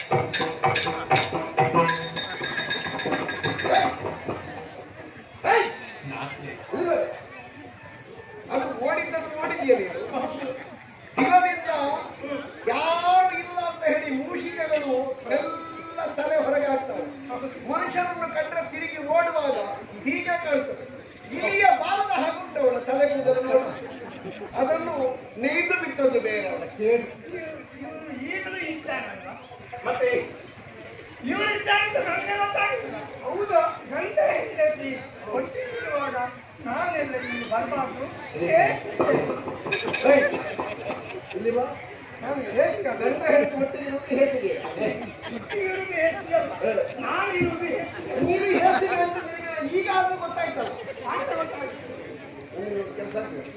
ಏಯ್! ಇಲ್ಲ. ಅದು ಓಡಿದ್ದನ್ನು ನೋಡಿದ್ಯಾ ನೀನು ದಿನದಿಂದ ಯಾರು ಇಲ್ಲ ಅಂತ ಹೇಳಿ ಮೂಷಿಕಗಳು ಎಲ್ಲ ತಲೆ ಹೊರಗೆ ಹಾಕ್ತವೆ ಮನುಷ್ಯರನ್ನು ಕಂಡ್ರೆ ತಿರುಗಿ ಓಡುವಾಗ ಹೀಗೆ ಕಾಣ್ತದೆ ಇಲ್ಲಿಯ ಬಾಲದ ಹಾಗುಂಟವಳ ತಲೆ ಕೂದಲು ನೋಡು. ಅದನ್ನು ನೇಯ್ದು ಬಿಟ್ಟದ್ದು ಬೇರೆ ಅವಳ ಕೇಳು ಇವ್ರು ಈಗಲೂ ಇದ್ದಾನಲ್ಲ ಮತ್ತೆ ಇವರು ಇದ್ದಾನೆ ಅಂತ ನನಗೆ ಗೊತ್ತಾಗಿಲ್ಲ ಹೌದಾ ಗಂಡ ಹೆಂಡತಿ ಒಟ್ಟಿಗಿರುವಾಗ ನಾನೆಲ್ಲ ಇಲ್ಲಿ ಬರಬಾರ್ದು ಏಯ್! ಇಲ್ಲಿ ಬಾ ನಾನು ಹೇಗೆ ಗಂಡ ಹೆಂಡತಿ ಒಟ್ಟಿಗೆ ಇರುವುದು ಹೇಗಿದೆ ಏ, ಒಟ್ಟಿಗಿರುವುದು ಹೆಚ್ಚಿಯಲ್ಲ ನಾನು ಇರುವುದು ಹೆಚ್ಚು ನೀನು ಹೇಸಿಗೆ ಅಂತ ನಿನಗೆ ಈಗ ಆದ್ರೂ ಗೊತ್ತಾಯ್ತಲ್ಲ ಆಗ ಗೊತ್ತಾಗಿಲ್ಲ ನೀನು ಕೆಲಸ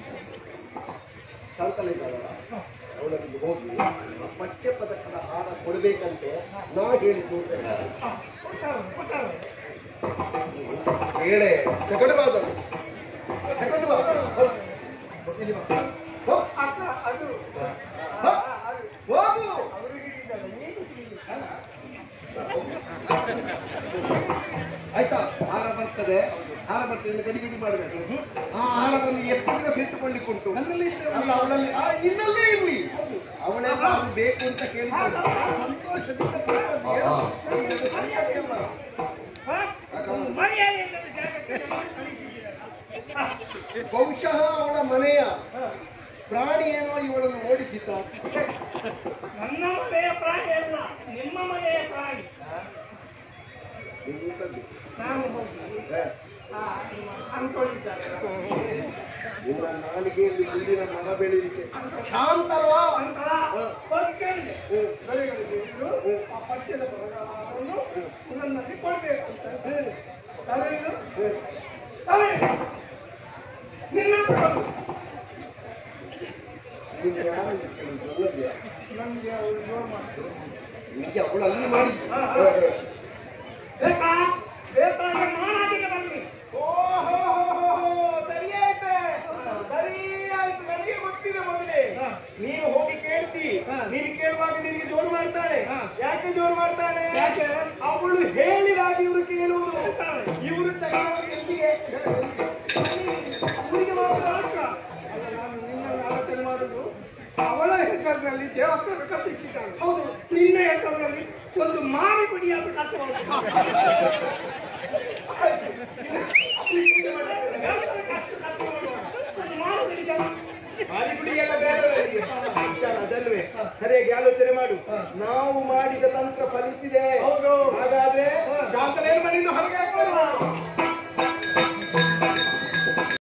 ಶಾಂತಲ ಇದ್ದಾಳಲ್ಲ ಅವಳಲ್ಲಿ ಹೋಗಿ ಆ ಪಠ್ಯ ಪದಕದ ಹಾರ ಕೊಡಬೇಕಂತೆ ನಾ ಹೇಳಿದ್ದು ಅಂತ ಹೇಳಿ. ಕೊಟ್ಟಾರೆ ಕೊಟ್ಟಾರೆ ಹೇಳೆ ತಗೊಂಡು ಬಾ ಅದನ್ನು. ತಗೊಂಡು ಬಾ ಹೋಗು. ಇಲ್ಲಿ ಬಾ. ಹೋಗು. ಅಕ್ಕ ಅದು ಹ? ಹೋಗು ಅವರು ಹಿಡಿದಲ್ಲ ನೀನು ಹಿಡಿದಿಲ್ಲ ಆಯ್ತಾ ಹಾರ ಬರ್ತದೆ ಹಾರ ಬರ್ತದೆ ಗಡಿಬಿಡಿ ಮಾಡಬೇಕು ಆ ಹಾರವನ್ನು ಎತ್ತಿನ ಬಿಟ್ಟುಕೊಳ್ಳಿಕ್ಕುಂಟು ಅಲ್ಲ ಅವಳಲ್ಲಿ ಆ, ಇನ್ನಲ್ಲೇ ಇರ್ಲಿ ಅವಳೇ ನಾನು ಬೇಕು ಅಂತ ಕೇಳಿದ ಸಂತೋಷದಿಂದ ಕೊಟ್ಟದ್ದು. ನನಗೆ ಅದು ಸರಿಯಾಗಿ ಅಲ್ಲ. ಮರ್ಯಾದೆಯಿಲ್ಲದ ಜಾಗಕ್ಕೆ ನಮ್ಮನ್ನು ಕಳಿಸಿದ್ದೀರಲ್ಲ. ಬಹುಶಃ ಅವಳ ಮನೆಯ ಪ್ರಾಣಿ ಏನೋ ಇವಳನ್ನು ಓಡಿಸಿದ್ದ ನನ್ನ ಮನೆಯ ಪ್ರಾಣಿ ಅಲ್ಲ ನಿಮ್ಮ ಮನೆಯ ಪ್ರಾಣಿ ನೀವು ಊಟದ್ದು. ನಾನು ಹೋಗಿ ಹೇ, ಆ, ನಿಮ್ಮ ಅನ್ಕೊಂಡಿದ್ದಾರೆ ನಿನ್ನ ನಾಲಿಗೆಯಲ್ಲಿ ಹುಲ್ಲಿನ ಮರ ಬೆಳೀಲಿಕ್ಕೆ ಶಾಂತಲ್ಲ ಅಂಕಲ ಬದುಕೇಳಿದೆ ಬೆಳೆಗಳಿಗೆ ಇಟ್ಟು ಆ ಪಠ್ಯದ ಪ್ರಕಾರವನ್ನು ನನ್ನಲ್ಲಿ ಕೊಡ್ಬೇಕು ತಲೆದು ತಲೆ ನಿನ್ನ ಕೊಡು. ನಿಮ್ಗೆ ಯಾರು ಗೊತ್ತಿಲ್ಲ. ನಮ್ಗೆ ಅವ್ರು ಜೋರು ಮಾಡ್ತಾರೆ ನಿಮಗೆ ಅವಳು ಅಲ್ಲಿ ಮಾಡಿ ಹಾ, ಹಾ. ಬೇಕಾ ಬೇಕಾದ್ರೆ ನಾನಾಗಿಗೆ ಬನ್ನಿ ಸರಿಯಾಯ್ತೆ ಸರಿಯಾಯ್ತು ನನಗೆ ಗೊತ್ತಿದೆ ಮೊದಲೇ ಹಾ. ನೀನು ಹೋಗಿ ಕೇಳ್ತಿ ಹಾ. ನೀನು ಕೇಳುವಾಗ ನಿನಗೆ ಜೋರು ಮಾಡ್ತಾಳೆ ಹಾ. ಯಾಕೆ ಜೋರು ಮಾಡ್ತಾಳೆ ಯಾಕೆ? ಅವಳು ಹೇಳಿದಾಗ ಇವರು ಕೇಳುವುದು ಹೇಳ್ತಾಳೆ. ಇವರು ತಗೊಳ್ಳೋದು ಎಂದಿಗೆ ಅವರಿಗೆ ಮಾತ್ರ ಮಾತ್ರ. ಅಲ್ಲ ನಾನು ನಿನ್ನನ್ನು ಆಲೋಚನೆ ಮಾಡುದು ಅವಳ ಹೆಸರಿನಲ್ಲಿ ದೇವಸ್ಥಾನ ಕಟ್ಟಿಸಿದ್ದಾನೆ ಹೌದು ನಿನ್ನ ಹೆಸರಿನಲ್ಲಿ ಒಂದು ಮಾರಿ ಬಿಡಿಯಾಗಿ ಕಟ್ಟಬಹುದು ಮಾರಿಗುಡಿ ಎಲ್ಲ ಬೇಡ ಅದಲ್ವೇ ಸರಿಯಾಗಿ ಆಲೋಚನೆ ಮಾಡು ನಾವು ಮಾಡಿದ ತಂತ್ರ ಫಲಿಸಿದೆ ಹೌದು. ಹಾಗಾದ್ರೆ ಹಾ.